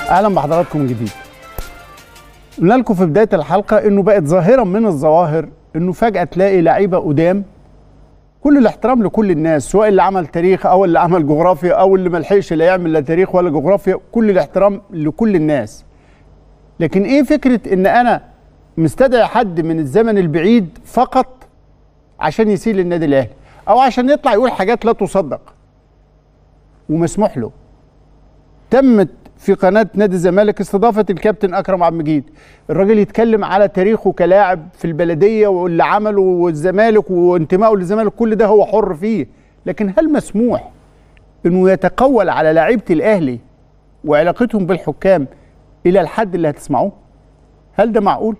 اهلا بحضراتكم من جديد قلنا لكم في بدايه الحلقه انه بقت ظاهره من الظواهر انه فجاه تلاقي لعيبه قدام كل الاحترام لكل الناس سواء اللي عمل تاريخ او اللي عمل جغرافيا او اللي ما لحقش لا يعمل لا تاريخ ولا جغرافيا كل الاحترام لكل الناس لكن ايه فكره ان انا مستدعي حد من الزمن البعيد فقط عشان يسيء للنادي الاهلي او عشان يطلع يقول حاجات لا تصدق ومسموح له تمت في قناه نادي الزمالك استضافه الكابتن اكرم عبد المجيد الراجل يتكلم على تاريخه كلاعب في البلديه واللي عمله والزمالك وانتمائه للزمالك كل ده هو حر فيه لكن هل مسموح انه يتقول على لعيبه الاهلي وعلاقتهم بالحكام الى الحد اللي هتسمعوه هل ده معقول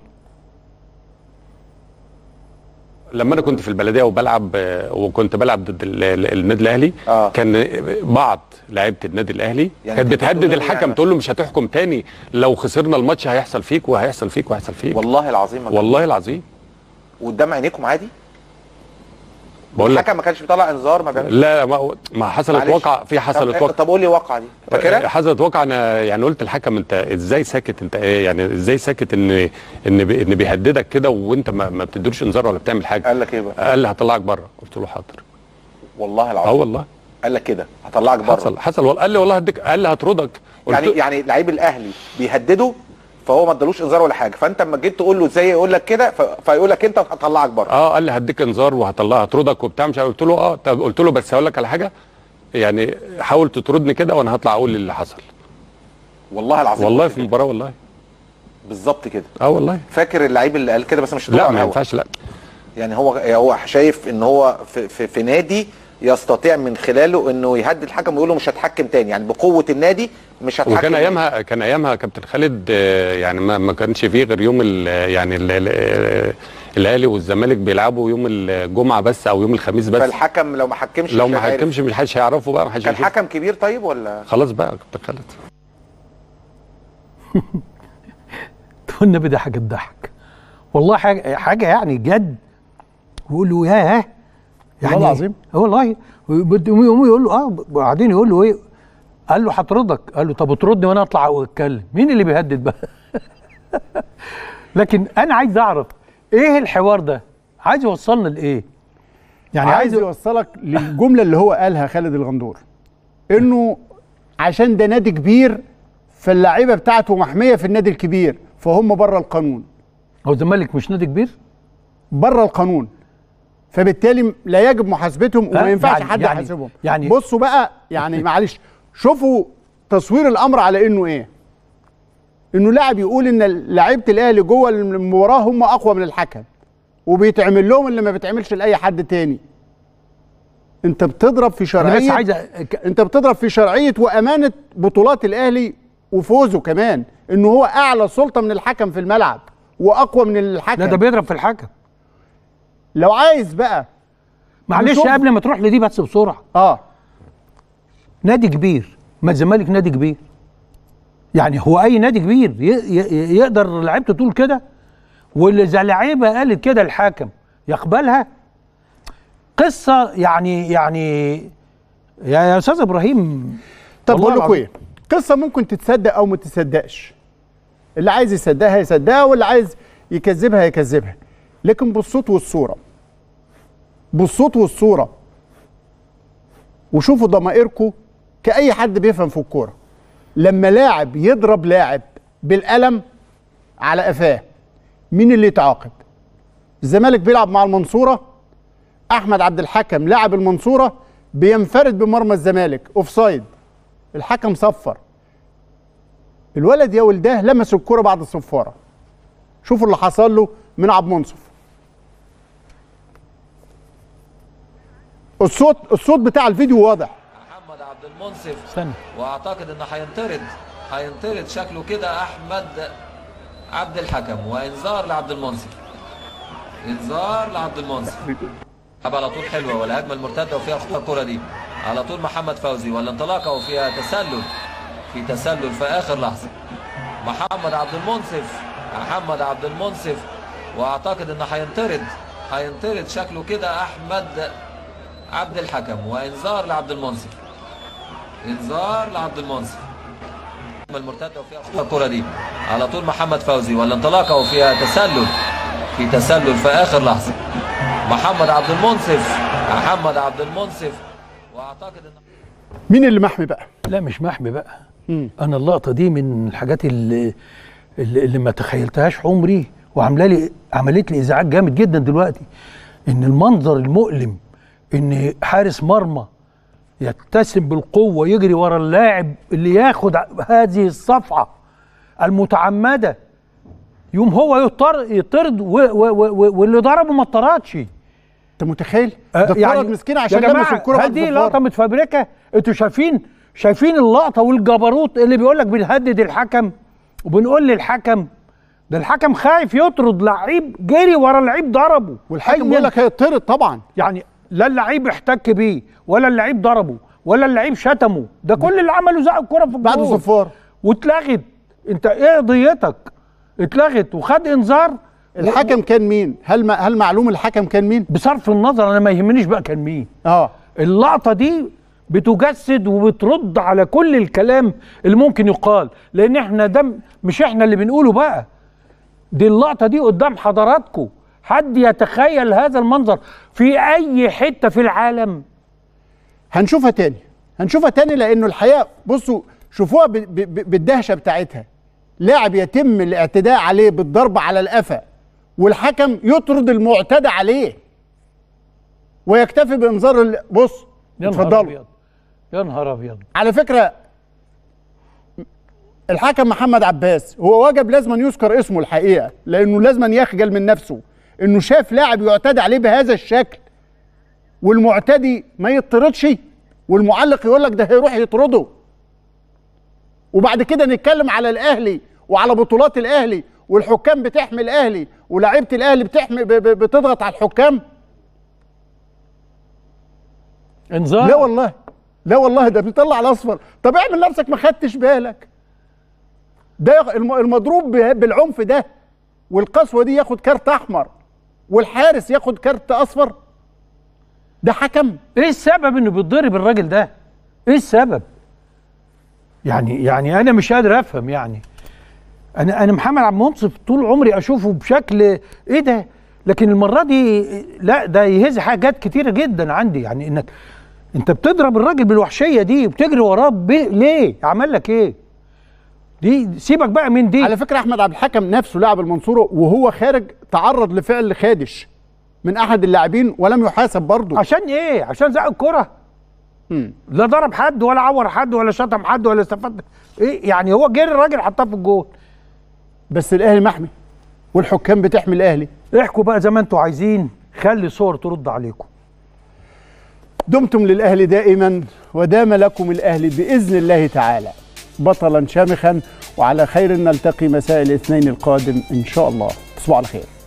لما انا كنت في البلديه وبلعب وكنت بلعب ضد ال- ال- النادي الاهلي آه. كان بعض لعيبه النادي الاهلي يعني كانت كنت بتهدد بتقول الحكم يعني- تقول له مش هتحكم تاني لو خسرنا الماتش هيحصل فيك وهيحصل فيك وهيحصل فيك والله العظيم ما والله العظيم قدام عينيكم عادي بقول لك الحكم ما كانش بيطلع انذار ما بيعملش لا ما, ما حصلت معلش. واقعه في حصلت طب, واقعه طب قول لي واقعه دي فاكرها حصلت واقعه انا يعني قلت الحكم انت ازاي ساكت انت ايه يعني ازاي ساكت ان ان بي- ان بيهددك كده وانت ما, ما بتديلوش انذار ولا بتعمل حاجه قال لك ايه بقى قال لي هطلعك بره قلت له حاضر والله اه العظيم والله قال لك كده هطلعك بره حصل حصل والله قال لي والله هديك قال لي هطردك قلت يعني له- يعني لعيب الاهلي بيهدده فهو ما ادالوش انذار ولا حاجه فانت اما جيت تقول له ازاي يقول لك كده ف- فيقول لك انت هطلعك بره اه قال لي هديك انذار وهطلعها هطردك وبتاع مش عارف. قلت له اه طب قلت له بس هقول لك على حاجه يعني حاول تطردني كده وانا هطلع اقول اللي حصل والله العظيم والله قلت في كده. المباراه والله بالظبط كده اه والله فاكر اللعيب اللي قال كده بس مش لا هتقع ما الهوا. ينفعش لا يعني هو هو شايف ان هو في, في, في نادي يستطيع من خلاله انه يهدد الحكم ويقول له مش هتحكم تاني يعني بقوه النادي مش هتحكم وكان ايامها كان ايامها كابتن خالد آه، يعني ما, ما كانش فيه غير يوم ال يعني ال ال الاهلي والزمالك بيلعبوا يوم الجمعه بس او يوم الخميس بس فالحكم لو ما حكمش لو مش ما هيعرف. حكمش مش حدش هيعرفه بقى ما حدش كان هيشوف. حكم كبير طيب ولا خلاص بقى كابتن خالد تقول النبي ده حاجه تضحك والله حاجه حاجه يعني جد ويقول له ياه والله العظيم؟ آه والله يقوم يقول له اه وبعدين يقول له ايه قال له هطردك قال له طب اطردني وانا اطلع واتكلم مين اللي بيهدد بقى لكن انا عايز اعرف ايه الحوار ده عايز يوصلنا لايه يعني عايز عايز يوصلك للجمله اللي هو قالها خالد الغندور انه عشان ده نادي كبير فاللعيبه بتاعته محميه في النادي الكبير فهم بره القانون هو الزمالك مش نادي كبير بره القانون فبالتالي لا يجب محاسبتهم وما ها؟ ينفعش يعني- حد يعني- يحاسبهم يعني- بصوا بقى يعني معلش شوفوا تصوير الامر على انه ايه انه لاعب يقول ان لعيبه الاهلي جوه المباراه هم اقوى من الحكم وبيتعمل لهم اللي ما بيتعملش لاي حد تاني انت بتضرب في انا بس شرعيه عايز أ- انت بتضرب في شرعيه وامانه بطولات الاهلي وفوزه كمان انه هو اعلى سلطه من الحكم في الملعب واقوى من الحكم لا ده بيضرب في الحكم لو عايز بقى معلش نشوف. قبل ما تروح لدي بس بسرعه اه نادي كبير ما الزمالك نادي كبير يعني هو اي نادي كبير ي- ي- يقدر لعيبته تقول كده واللي زي لعيبه قالت كده الحاكم يقبلها قصه يعني يعني يا يا استاذ ابراهيم طب والله بقول لكم العظيم. ايه قصه ممكن تتصدق او ما تتصدقش اللي عايز يصدقها يصدقها واللي عايز يكذبها يكذبها لكن بالصوت والصوره بالصوت والصوره وشوفوا ضمائركم كاي حد بيفهم في الكوره لما لاعب يضرب لاعب بالقلم على قفاه مين اللي يتعاقب الزمالك بيلعب مع المنصوره احمد عبد الحكم لاعب المنصوره بينفرد بمرمى الزمالك اوفسايد الحكم صفر الولد يا ولداه لمس الكرة بعد الصفارة شوفوا اللي حصل له من عبد منصف الصوت الصوت بتاع الفيديو واضح محمد عبد المنصف استنى واعتقد انه هينطرد هينطرد شكله كده احمد عبد الحكم وانذار لعبد المنصف انذار لعبد المنصف لعب على طول حلوه والهجمه المرتده وفيها خطوره الكره دي على طول محمد فوزي والانطلاقه وفيها تسلل في تسلل في اخر لحظه محمد عبد المنصف محمد عبد المنصف واعتقد انه هينطرد هينطرد شكله كده احمد عبد الحكم وانذار لعبد المنصف انذار لعبد المنصف المرتده وفيها الكره دي على طول محمد فوزي والانطلاقه وفيها تسلل في تسلل في اخر لحظه محمد عبد المنصف محمد عبد المنصف واعتقد ان مين اللي محمي بقى لا مش محمي بقى مم. انا اللقطه دي من الحاجات اللي اللي, اللي ما تخيلتهاش عمري وعامله لي عملت لي ازعاج جامد جدا دلوقتي ان المنظر المؤلم ان حارس مرمى يتسم بالقوه يجري ورا اللاعب اللي ياخد ع- هذه الصفعه المتعمده يوم هو يطر يطرد و- و- و- واللي ضربه ما اتطردش انت متخيل آه، ده اتطرد مسكين عشان يا لمس جماعة الكره هل بعد دي الفار. لقطه متفبركه انتوا شايفين شايفين اللقطه والجبروت اللي بيقول لك بنهدد الحكم وبنقول للحكم ده الحكم خايف يطرد لعيب جري ورا اللعيب ضربه والحكم أياً- بيقول لك هيطرد طبعا يعني لا اللعيب احتك بيه ولا اللعيب ضربه ولا اللعيب شتمه ده كل اللي عمله زق الكره في بعد الجول صفار واتلغت انت ايه قضيتك اتلغت وخد انذار الحكم كان مين هل ما هل معلوم الحكم كان مين بصرف النظر انا ما يهمنيش بقى كان مين اه اللقطة دي بتجسد وبترد على كل الكلام اللي ممكن يقال لان احنا ده م- مش احنا اللي بنقوله بقى دي اللقطة دي قدام حضراتكم حد يتخيل هذا المنظر في اي حتة في العالم هنشوفها تاني هنشوفها تاني لانه الحقيقه بصوا شوفوها ب- ب- ب- بالدهشه بتاعتها لاعب يتم الاعتداء عليه بالضرب على القفا والحكم يطرد المعتدى عليه ويكتفي بانذار ال- بص يا نهار اتفضلوا ابيض يا نهار ابيض على فكره الحكم محمد عباس هو واجب لازما يذكر اسمه الحقيقه لانه لازما يخجل من نفسه انه شاف لاعب يعتدى عليه بهذا الشكل والمعتدي ما يطردش والمعلق يقول لك ده هيروح يطرده وبعد كده نتكلم على الاهلي وعلى بطولات الاهلي والحكام بتحمي الاهلي ولاعيبه الاهلي بتحمي ب- ب- بتضغط على الحكام انذار لا والله لا والله ده بيطلع الاصفر طب اعمل نفسك ما خدتش بالك ده الم- المضروب به- بالعنف ده والقسوه دي ياخد كارت احمر والحارس ياخد كارت اصفر ده حكم ايه السبب انه بيتضرب الراجل ده ايه السبب يعني يعني انا مش قادر افهم يعني انا انا محمد عبد المنصف طول عمري اشوفه بشكل ايه ده لكن المره دي لا ده يهز حاجات كتيره جدا عندي يعني انك انت بتضرب الراجل بالوحشيه دي وبتجري وراه ب- ليه عمل لك ايه دي سيبك بقى من دي على فكره احمد عبد الحكم نفسه لاعب المنصوره وهو خارج تعرض لفعل خادش من احد اللاعبين ولم يحاسب برضه عشان ايه عشان زق الكره مم. لا ضرب حد ولا عور حد ولا شتم حد ولا استفاد ايه يعني هو جري الراجل حطاه في الجول بس الاهلي محمي والحكام بتحمي الاهلي احكوا بقى زي ما انتوا عايزين خلي صور ترد عليكم دمتم للاهلي دائما ودام لكم الاهلي باذن الله تعالى بطلا شامخا وعلى خير نلتقي مساء الاثنين القادم ان شاء الله تصبحوا على خير